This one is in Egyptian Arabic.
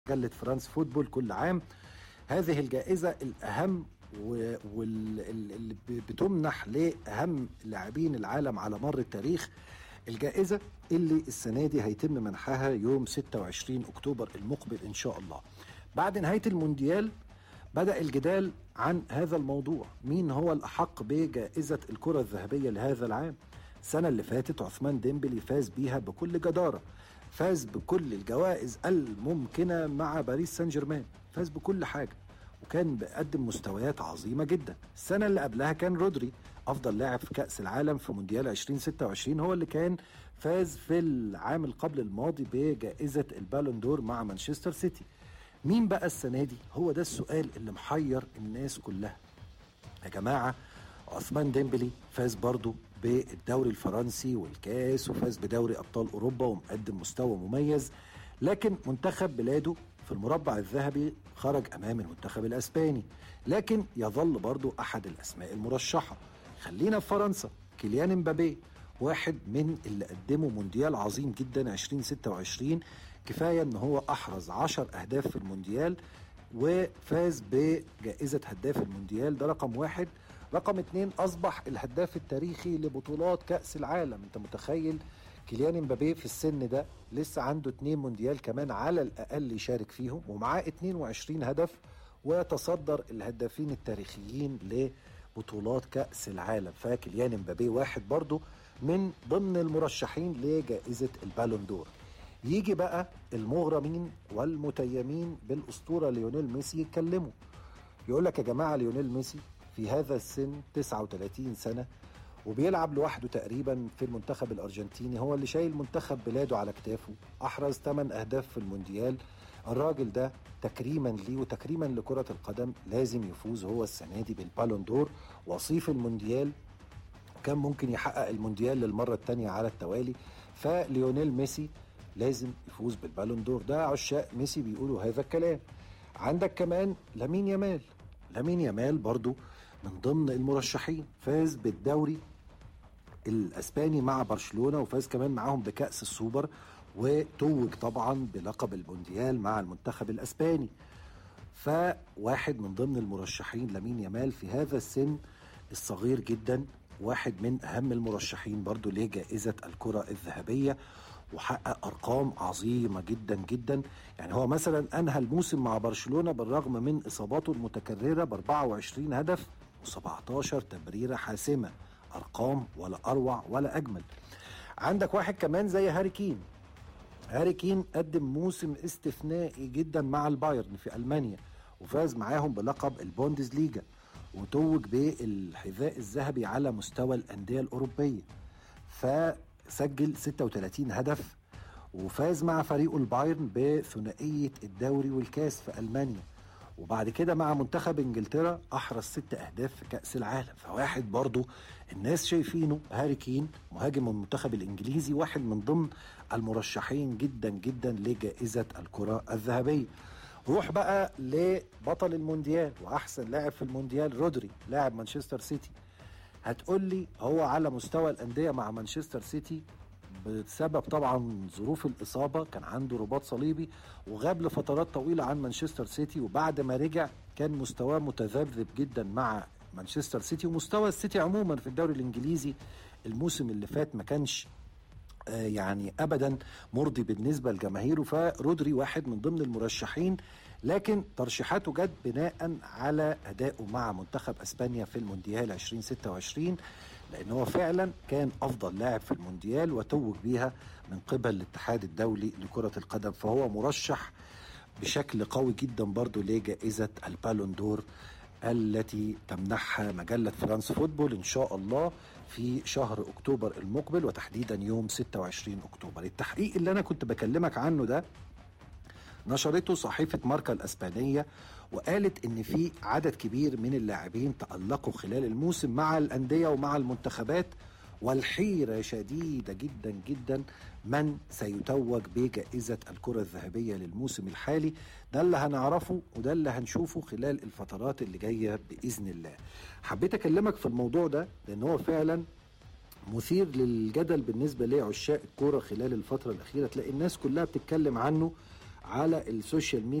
مجله فرانس فوتبول كل عام هذه الجائزه الاهم واللي بتمنح لاهم لاعبين العالم على مر التاريخ الجائزه اللي السنه دي هيتم منحها يوم 26 اكتوبر المقبل ان شاء الله بعد نهايه المونديال بدأ الجدال عن هذا الموضوع مين هو الأحق بجائزة الكرة الذهبية لهذا العام السنة اللي فاتت عثمان ديمبلي فاز بيها بكل جدارة فاز بكل الجوائز الممكنة مع باريس سان جيرمان فاز بكل حاجة وكان بيقدم مستويات عظيمة جدا السنة اللي قبلها كان رودري أفضل لاعب في كأس العالم في مونديال 2026 هو اللي كان فاز في العام القبل الماضي بجائزة البالون دور مع مانشستر سيتي مين بقى السنة دي هو ده السؤال اللي محير الناس كلها يا جماعة عثمان ديمبلي فاز برضو بالدوري الفرنسي والكاس وفاز بدوري ابطال اوروبا ومقدم مستوى مميز لكن منتخب بلاده في المربع الذهبي خرج امام المنتخب الاسباني لكن يظل برضو احد الاسماء المرشحه خلينا في فرنسا كيليان امبابي واحد من اللي قدموا مونديال عظيم جدا 2026 كفايه ان هو احرز 10 اهداف في المونديال وفاز بجائزه هداف المونديال ده رقم واحد رقم اتنين اصبح الهداف التاريخي لبطولات كاس العالم انت متخيل كيليان امبابي في السن ده لسه عنده اتنين مونديال كمان على الاقل يشارك فيهم ومعاه 22 هدف ويتصدر الهدافين التاريخيين لبطولات كاس العالم فكيليان امبابي واحد برضه من ضمن المرشحين لجائزه البالون دور يجي بقى المغرمين والمتيمين بالاسطوره ليونيل ميسي يتكلموا يقول لك يا جماعه ليونيل ميسي في هذا السن 39 سنه وبيلعب لوحده تقريبا في المنتخب الارجنتيني هو اللي شايل منتخب بلاده على كتافه احرز 8 اهداف في المونديال الراجل ده تكريما ليه وتكريما لكره القدم لازم يفوز هو السنه دي بالبالون دور وصيف المونديال كان ممكن يحقق المونديال للمره الثانيه على التوالي فليونيل ميسي لازم يفوز بالبالون دور ده عشاق ميسي بيقولوا هذا الكلام عندك كمان لامين يامال لامين يامال برضو من ضمن المرشحين فاز بالدوري الاسباني مع برشلونه وفاز كمان معاهم بكاس السوبر وتوج طبعا بلقب المونديال مع المنتخب الاسباني فواحد من ضمن المرشحين لامين يامال في هذا السن الصغير جدا واحد من اهم المرشحين برضو لجائزه الكره الذهبيه وحقق ارقام عظيمه جدا جدا يعني هو مثلا انهى الموسم مع برشلونه بالرغم من اصاباته المتكرره ب 24 هدف و17 تمريره حاسمه ارقام ولا اروع ولا اجمل عندك واحد كمان زي هاري كين هاري كين قدم موسم استثنائي جدا مع البايرن في المانيا وفاز معاهم بلقب البوندز ليجا وتوج بالحذاء الذهبي على مستوى الانديه الاوروبيه فسجل 36 هدف وفاز مع فريقه البايرن بثنائيه الدوري والكاس في المانيا وبعد كده مع منتخب انجلترا احرز ست اهداف في كاس العالم فواحد برضو الناس شايفينه هاري كين مهاجم المنتخب الانجليزي واحد من ضمن المرشحين جدا جدا لجائزه الكره الذهبيه روح بقى لبطل المونديال واحسن لاعب في المونديال رودري لاعب مانشستر سيتي هتقول لي هو على مستوى الانديه مع مانشستر سيتي بسبب طبعا ظروف الاصابه كان عنده رباط صليبي وغاب لفترات طويله عن مانشستر سيتي وبعد ما رجع كان مستواه متذبذب جدا مع مانشستر سيتي ومستوى السيتي عموما في الدوري الانجليزي الموسم اللي فات ما كانش يعني ابدا مرضي بالنسبه لجماهيره فرودري واحد من ضمن المرشحين لكن ترشيحاته جت بناء على ادائه مع منتخب اسبانيا في المونديال 2026 لان هو فعلا كان افضل لاعب في المونديال وتوج بيها من قبل الاتحاد الدولي لكره القدم فهو مرشح بشكل قوي جدا برضه لجائزه البالون دور التي تمنحها مجلة فرانس فوتبول إن شاء الله في شهر أكتوبر المقبل وتحديدا يوم 26 أكتوبر التحقيق اللي أنا كنت بكلمك عنه ده نشرته صحيفة ماركا الأسبانية وقالت إن في عدد كبير من اللاعبين تألقوا خلال الموسم مع الأندية ومع المنتخبات والحيرة شديدة جدا جدا من سيتوج بجائزة الكرة الذهبية للموسم الحالي ده اللي هنعرفه وده اللي هنشوفه خلال الفترات اللي جاية بإذن الله حبيت أكلمك في الموضوع ده لأن هو فعلا مثير للجدل بالنسبة لعشاق الكورة خلال الفترة الأخيرة تلاقي الناس كلها بتتكلم عنه على السوشيال ميديا